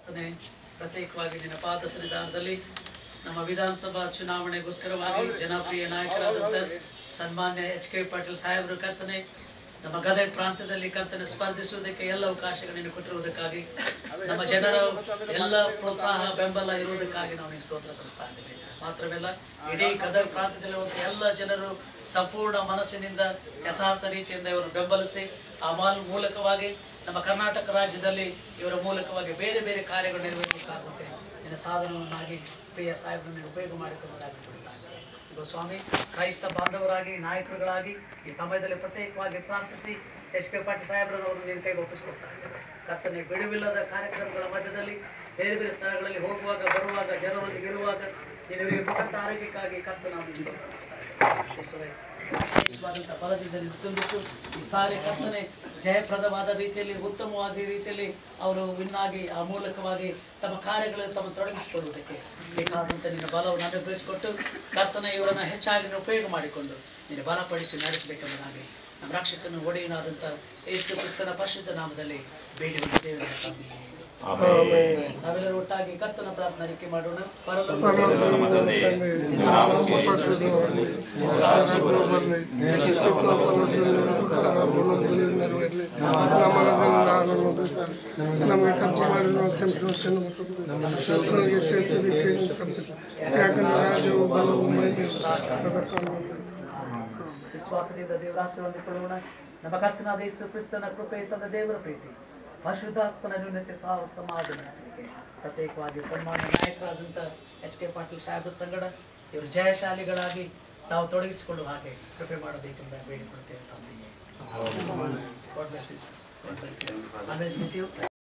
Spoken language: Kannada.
ಕರ್ತನೆ ಪ್ರತ್ಯೇಕವಾಗಿ ನಿನ್ನ ಪಾದ ಸನ್ನಿಧಾನದಲ್ಲಿ ನಮ್ಮ ವಿಧಾನಸಭಾ ಚುನಾವಣೆಗೋಸ್ಕರವಾಗಿ ಜನಪ್ರಿಯ ನಾಯಕರಾದಂಥ ಸನ್ಮಾನ್ಯ ಎಚ್ ಕೆ ಪಾಟೀಲ್ ಸಾಹೇಬರು ಕರ್ತನೆ ನಮ್ಮ ಗದಗ ಪ್ರಾಂತ್ಯದಲ್ಲಿ ಕರ್ತನೆ ಸ್ಪರ್ಧಿಸುವುದಕ್ಕೆ ಎಲ್ಲ ಅವಕಾಶಗಳನ್ನು ಕೊಟ್ಟಿರುವುದಕ್ಕಾಗಿ ನಮ್ಮ ಜನರ ಎಲ್ಲ ಪ್ರೋತ್ಸಾಹ ಬೆಂಬಲ ಇರುವುದಕ್ಕಾಗಿ ನಾವು ನಿನ್ನ ಸ್ತೋತ್ರ ಸಲ್ಲಿಸ್ತಾ ಇದ್ದೇವೆ ಮಾತ್ರವಲ್ಲ ಇಡೀ ಗದಗ ಪ್ರಾಂತ್ಯದಲ್ಲಿರುವಂಥ ಎಲ್ಲ ಜನರು ಸಂಪೂರ್ಣ ಮನಸ್ಸಿನಿಂದ ಯಥಾರ್ಥ ರೀತಿಯಿಂದ ಇವರು ಬೆಂಬಲಿಸಿ ಆ ಮಾಲ್ ಮೂಲಕವಾಗಿ ನಮ್ಮ ಕರ್ನಾಟಕ ರಾಜ್ಯದಲ್ಲಿ ಇವರ ಮೂಲಕವಾಗಿ ಬೇರೆ ಬೇರೆ ಕಾರ್ಯಗಳು ನಿರ್ವಹಿಸಲಾಗುತ್ತೆ ನಿನ್ನ ಸಾಧನವನ್ನಾಗಿ ಪ್ರಿಯ ಸಾಹೇಬರನ್ನು ಉಪಯೋಗ ಮಾಡಿಕೊಳ್ಳುವುದಾಗಿ ಬಿಡ್ತಾ ಇದ್ದಾರೆ ಇದು ಸ್ವಾಮಿ ಕ್ರೈಸ್ತ ಬಾಂಧವರಾಗಿ ನಾಯಕರುಗಳಾಗಿ ಈ ಸಮಯದಲ್ಲಿ ಪ್ರತ್ಯೇಕವಾಗಿ ಪ್ರಾರ್ಥಿಸಿ ಎಚ್ ಕೆ ಪಾಟೀಲ್ ಸಾಹೇಬರನ್ನು ಅವರು ನಿನ್ನ ಕೈಗೆ ಒಪ್ಪಿಸ್ಕೊಳ್ತಾ ಇದ್ದಾರೆ ಕರ್ತನೆ ಬಿಡುವಿಲ್ಲದ ಕಾರ್ಯಕ್ರಮಗಳ ಮಧ್ಯದಲ್ಲಿ ಬೇರೆ ಬೇರೆ ಸ್ಥಳಗಳಲ್ಲಿ ಹೋಗುವಾಗ ಬರುವಾಗ ಜನರೊಂದಿಗೆ ಇರುವಾಗ ನಿನಗೆ ಕೊಟ್ಟಂತ ಆರೋಗ್ಯಕ್ಕಾಗಿ ಕರ್ತ ನಾವು ನಿನಗೆ ಯೇಸುವೇ, ವಿಶೇಷವಾದಂಥ ಫಲದಿಂದ ನೀನು ತುಂಬಿಸು ಈ ಸಾರಿ ಕರ್ತನೆ ಜಯಪ್ರದವಾದ ರೀತಿಯಲ್ಲಿ ಉತ್ತಮವಾದ ರೀತಿಯಲ್ಲಿ ಅವರು ವಿನ್ನಾಗಿ ಆ ಮೂಲಕವಾಗಿ ತಮ್ಮ ಕಾರ್ಯಗಳಲ್ಲಿ ತಮ್ಮ ತೊಡಗಿಸಿಕೊಳ್ಳುವುದಕ್ಕೆ ಬೇಕಾದಂಥ ನಿನ್ನ ಬಲವನ್ನು ಅನುಗ್ರಹಿಸಿಕೊಟ್ಟು ಕರ್ತನೆ ಇವರನ್ನು ಹೆಚ್ಚಾಗಿ ನೀನು ಉಪಯೋಗ ಮಾಡಿಕೊಂಡು ನೀನು ಬಲಪಡಿಸಿ ನಡೆಸಬೇಕೆಂಬುದಾಗಿ ನಮ್ಮ ರಕ್ಷಕನ ಒಡೆಯನಾದಂಥ ಯೇಸು ಕ್ರಿಸ್ತನ ಪರಿಶುದ್ಧ ನಾಮದಲ್ಲಿ ಬೇಡಿ ಹೊಂದಿದ್ದೇವೆ ನನ್ನ ತಂದೆಯೇ. ನಾವೆಲ್ಲರೂ ಒಟ್ಟಾಗಿ ಕರ್ತನ ಪ್ರಾರ್ಥನೆ ಅರಿಕೆ ಮಾಡೋಣ ಪರಲೋಕ ನಮ್ಮ ತಂದೆ ನಿನ್ನ ನಾಮವು ಪರಿಶುದ್ಧವಾಗಲಿ ನಿನ್ನ ರಾಜ್ಯವು ಬರಲಿ ನಿನ್ನ ಚಿತ್ತವು ಬಲದಲ್ಲಿ ನೆರವೇರಲಿ ನಮ್ಮನ್ನು ನಾನು ನಮಗೆ ಖರ್ಚು ಮಾಡಿದ ಕ್ಷಮಿಸುವಂತೆ ನಮ್ಮ ಶೋಧನೆಗೆ ಸೇರಿಸಲಿಕ್ಕೆ ನೀನು ತಪ್ಪಿಸು. ಯಾಕಂದ್ರೆ ರಾಜ್ಯವು ಬಲವು ಮಹಿಮೆಯು ಸದಾಕಾಲವೂ ವಿಶ್ವಾಸದಿಂದ ದೇವರಾಶೀರ್ವಾದಿಕೊಳ್ಳೋಣ ನಮ್ಮ ಕರ್ತನಾದ ಯೇಸು ಕ್ರಿಸ್ತನ ಕೃಪೆ ತಂದ ದೇವರ ಪ್ರೀತಿ ಪರಿಶುದ್ಧಾತ್ಮನ ನ್ಯೂನತೆ ಸಹ ಸಮಾಧಾನ ಹಂಚಿಕೆ. ಪ್ರತ್ಯೇಕವಾಗಿ ಸನ್ಮಾನ್ಯ ನಾಯಕರಾದಂಥ ಎಚ್ ಕೆ ಪಾಟೀಲ್ ಸಾಹೇಬರ ಸಂಗಡ ಇವರು ಜಯಶಾಲಿಗಳಾಗಿ ತಾವು ತೊಡಗಿಸಿಕೊಳ್ಳುವ ಹಾಗೆ ಕೃಪೆ ಮಾಡಬೇಕೆಂಬ ಬೇಡಿಕೊಳ್ಳುತ್ತೇವೆ ತಂದೆಯೇ God bless you. God bless you. Always with you.